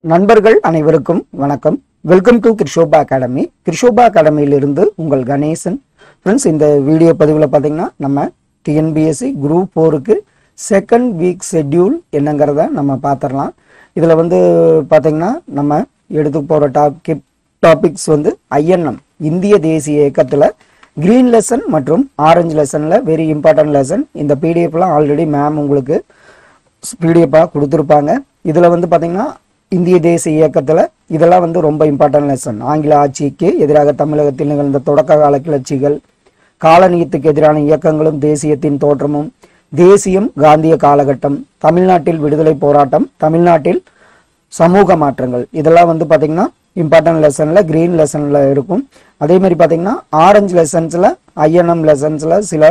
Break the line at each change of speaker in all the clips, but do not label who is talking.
நண்பர்கள் அனைவருக்கும் வணக்கம் welcome to Krishoba academy Krishoba அகாடமியிலிருந்து உங்கள் கணேசன் ஃப்ரெண்ட்ஸ் இந்த வீடியோ பதிவில் பார்த்தீங்கன்னா நம்ம டிஎன்பிஎஸ்சி குரூப் ஃபோருக்கு செகண்ட் வீக் ஷெட்யூல் என்னங்கிறத நம்ம பார்த்துடலாம் இதில் வந்து பார்த்தீங்கன்னா நம்ம எடுத்து போகிற டாபிக் டாபிக்ஸ் வந்து ஐஎன்எம் இந்திய தேசிய இயக்கத்தில் கிரீன் லெசன் மற்றும் ஆரஞ்சு லெசனில் வெரி இம்பார்ட்டன்ட் லெசன் இந்த பிடிஎஃப்லாம் ஆல்ரெடி மேம் உங்களுக்கு பிடிஎஃபாக கொடுத்துருப்பாங்க இதில் வந்து பார்த்தீங்கன்னா இந்திய தேசிய இயக்கத்தில் இதெல்லாம் வந்து ரொம்ப இம்பார்ட்டன்ட் லெசன் ஆங்கில ஆட்சிக்கு எதிராக தமிழகத்தில் நிகழ்ந்த தொடக்க கால கிளர்ச்சிகள் காலனியத்துக்கு எதிரான இயக்கங்களும் தேசியத்தின் தோற்றமும் தேசியம் காந்திய காலகட்டம் தமிழ்நாட்டில் விடுதலை போராட்டம் தமிழ்நாட்டில் சமூக மாற்றங்கள் இதெல்லாம் வந்து பார்த்தீங்கன்னா இம்பார்ட்டன்ட் லெசனில் கிரீன் லெசனில் இருக்கும் அதே மாதிரி பார்த்தீங்கன்னா ஆரஞ்சு லெசன்ஸில் ஐஎன்எம் லெசன்ஸில் சில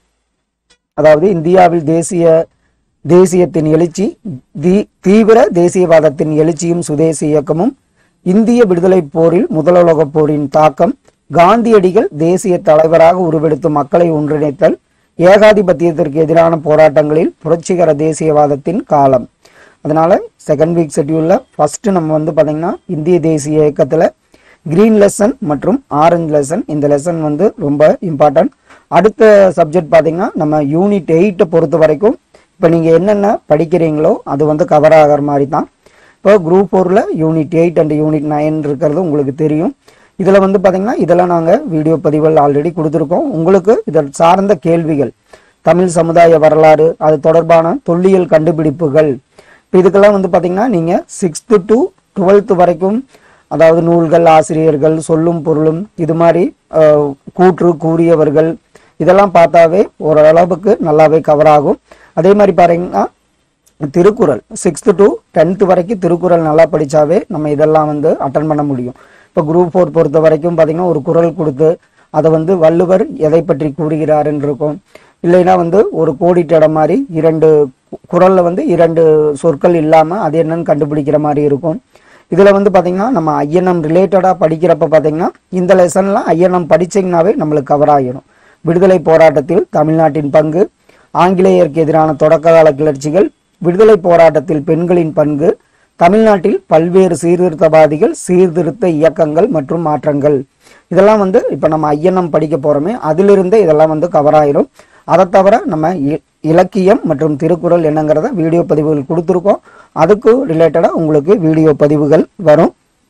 அதாவது இந்தியாவில் தேசிய தேசியத்தின் எழுச்சி தி- தீவிர தேசியவாதத்தின் எழுச்சியும் சுதேசி இயக்கமும் இந்திய விடுதலை போரில் முதலுலகப் போரின் தாக்கம் காந்தியடிகள் தேசிய தலைவராக உருவெடுத்து மக்களை ஒன்றிணைத்தல் ஏகாதிபத்தியத்திற்கு எதிரான போராட்டங்களில் புரட்சிகர தேசியவாதத்தின் காலம் அதனால செகண்ட் வீக் ஷெட்யூல்ல ஃபர்ஸ்ட் நம்ம வந்து பாத்தீங்கன்னா இந்திய தேசிய இயக்கத்துல கிரீன் லெசன் மற்றும் ஆரஞ்சு லெசன் இந்த லெசன் வந்து ரொம்ப இம்பார்ட்டன்ட் அடுத்த சப்ஜெக்ட் பார்த்தீங்கன்னா நம்ம யூனிட் எயிட்டை பொறுத்த வரைக்கும் இப்போ நீங்கள் என்னென்ன படிக்கிறீங்களோ அது வந்து கவர் ஆகிற மாதிரி தான் இப்போ குரூப் ஃபோரில் unit eight and unit nine இருக்கிறது உங்களுக்கு தெரியும் இதில் வந்து பார்த்தீங்கன்னா இதெல்லாம் நாங்கள் வீடியோ பதிவுகள் ஆல்ரெடி கொடுத்துருக்கோம் உங்களுக்கு இதில் சார்ந்த கேள்விகள் தமிழ் சமுதாய வரலாறு அது தொடர்பான தொல்லியல் கண்டுபிடிப்புகள் இப்போ இதுக்கெல்லாம் வந்து பார்த்தீங்கன்னா நீங்கள் சிக்ஸ்த்து டு டுவெல்த்து வரைக்கும் அதாவது நூல்கள் ஆசிரியர்கள் சொல்லும் பொருளும் இது மாதிரி அஹ், கூற்று கூறியவர்கள் இதெல்லாம் பார்த்தாவே ஓரளவுக்கு நல்லாவே கவர் ஆகும் அதே மாதிரி பாத்தீங்கன்னா திருக்குறள் சிக்ஸ்த்து டு டென்த்து வரைக்கும் திருக்குறள் நல்லா படிச்சாவே நம்ம இதெல்லாம் வந்து அட்டன் பண்ண முடியும் இப்போ குரூப் ஃபோர் பொறுத்த வரைக்கும் பார்த்தீங்கன்னா ஒரு குறள் கொடுத்து அதை வந்து வள்ளுவர் எதை பற்றி கூறுகிறாருன்னு இருக்கும் இல்லைன்னா வந்து ஒரு கோடிட்ட மாதிரி இரண்டு கு- குறள்ல வந்து இரண்டு சொற்கள் இல்லாம அது என்னன்னு கண்டுபிடிக்கிற மாதிரி இருக்கும் இதுல வந்து பாத்தீங்கன்னா நம்ம ஐஎன்எம் ரிலேட்டடா படிக்கிறப்ப பாத்தீங்கன்னா இந்த லெசன்லாம் ஐஎன்எம் படிச்சீங்கன்னாவே நம்மளுக்கு கவர் ஆகிடும் விடுதலை போராட்டத்தில் தமிழ்நாட்டின் பங்கு ஆங்கிலேயருக்கு எதிரான தொடக்க கால கிளர்ச்சிகள் விடுதலை போராட்டத்தில் பெண்களின் பங்கு தமிழ்நாட்டில் பல்வேறு சீர்திருத்தவாதிகள் சீர்திருத்த இயக்கங்கள் மற்றும் மாற்றங்கள் இதெல்லாம் வந்து இப்போ நம்ம ஐஎன்எம் படிக்க போறோமே அதிலிருந்தே இதெல்லாம் வந்து கவர் ஆயிரும் அதை தவிர நம்ம இ- இலக்கியம் மற்றும் திருக்குறள் என்னங்கிறத வீடியோ பதிவுகள் கொடுத்துருக்கோம் அதுக்கு ரிலேட்டடாக உங்களுக்கு வீடியோ பதிவுகள் வரும்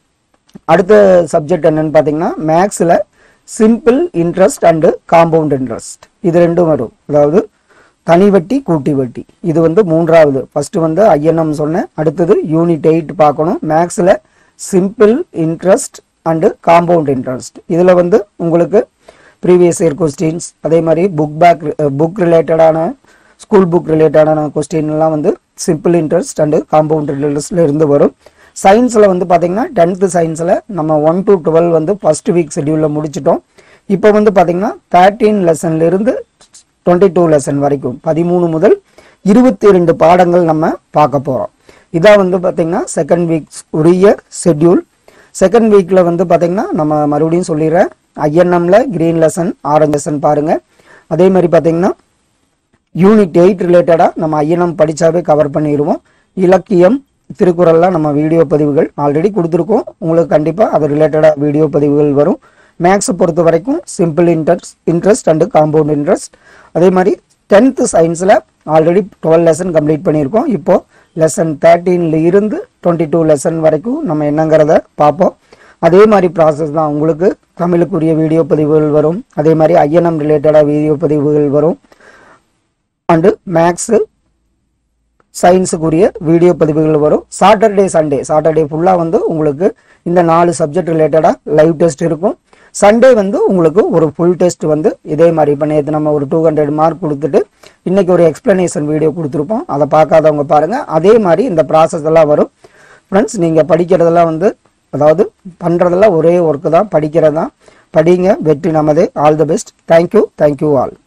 அடுத்த சப்ஜெக்ட் என்னன்னு பார்த்தீங்கன்னா மேக்ஸில் simple interest and compound interest இது ரெண்டும் வரும் அதாவது தனி வட்டி கூட்டி வட்டி இது வந்து மூன்றாவது ஃபர்ஸ்ட் வந்து ஐஎன்எம் சொன்னேன் அடுத்தது யூனிட் எயிட் பார்க்கணும் மேக்ஸில் simple interest and compound interest இதில் வந்து உங்களுக்கு ப்ரீவியஸ் இயர் கொஸ்டின்ஸ் அதே மாதிரி புக் பேக் புக் ரிலேட்டடான ஸ்கூல் புக் ரிலேட்டடான கொஸ்டின் எல்லாம் வந்து சிம்பிள் இன்ட்ரெஸ்ட் அண்டு காம்பவுண்ட் இன்ட்ரெஸ்ட்ல இருந்து வரும் சயின்ஸில் வந்து பார்த்தீங்கன்னா டென்த்து சயின்ஸில் நம்ம ஒன் டு டுவெல் வந்து ஃபர்ஸ்ட் வீக் ஷெடியூலில் முடிச்சிட்டோம் இப்போ வந்து பார்த்தீங்கன்னா தேர்ட்டீன் லெசன்ல இருந்து டுவெண்ட்டி டூ லெசன் வரைக்கும் பதிமூணு முதல் இருபத்தி ரெண்டு பாடங்கள் நம்ம பார்க்க போகிறோம் இதான் வந்து பார்த்தீங்கன்னா செகண்ட் வீக் உரிய ஷெட்யூல் செகண்ட் வீக்கில் வந்து பார்த்தீங்கன்னா நம்ம மறுபடியும் சொல்லிடுறேன் ஐஎன்எம்ல கிரீன் லெசன் ஆரஞ்சு லெசன் பாருங்க அதே மாதிரி பார்த்தீங்கன்னா யூனிட் எயிட் ரிலேட்டடாக நம்ம ஐஎன்எம் படிச்சாவே கவர் பண்ணிடுவோம் இலக்கியம் திருக்குறள்லாம் நம்ம வீடியோ பதிவுகள் ஆல்ரெடி கொடுத்துருக்கோம் உங்களுக்கு கண்டிப்பாக அது ரிலேட்டடாக வீடியோ பதிவுகள் வரும் மேக்ஸை பொறுத்த வரைக்கும் simple interest interest and compound interest அதே மாதிரி டென்த்து சயின்ஸில் ஆல்ரெடி டுவெல் லெசன் கம்ப்ளீட் பண்ணியிருக்கோம் இப்போ லெசன் தேர்ட்டீன்ல இருந்து டுவெண்ட்டி டூ லெசன் வரைக்கும் நம்ம என்னங்கிறத பார்ப்போம் அதே மாதிரி ப்ராசஸ் தான் உங்களுக்கு தமிழுக்குரிய வீடியோ பதிவுகள் வரும் அதே மாதிரி ஐஎன்எம் ரிலேட்டடாக வீடியோ பதிவுகள் வரும் அண்டு மேக்ஸு சயின்ஸுக்குரிய வீடியோ பதிவுகள் வரும் சாட்டர்டே சண்டே சாட்டர்டே ஃபுல்லாக வந்து உங்களுக்கு இந்த நாலு சப்ஜெக்ட் ரிலேட்டடாக லைவ் டெஸ்ட் இருக்கும் சண்டே வந்து உங்களுக்கு ஒரு ஃபுல் டெஸ்ட் வந்து இதே மாதிரி இப்போ நேற்று நம்ம ஒரு டூ ஹண்ட்ரட் மார்க் கொடுத்துட்டு இன்னைக்கு ஒரு எக்ஸ்பிளனேஷன் வீடியோ கொடுத்துருப்போம் அதை பார்க்காதவங்க பாருங்க அதே மாதிரி இந்த ப்ராசஸ் எல்லாம் வரும் ஃப்ரெண்ட்ஸ் நீங்கள் படிக்கிறதெல்லாம் வந்து அதாவது பண்ணுறதெல்லாம் ஒரே ஒர்க்கு தான் படிக்கிறது தான் படிங்க வெற்றி நமதே all the best thank you thank you all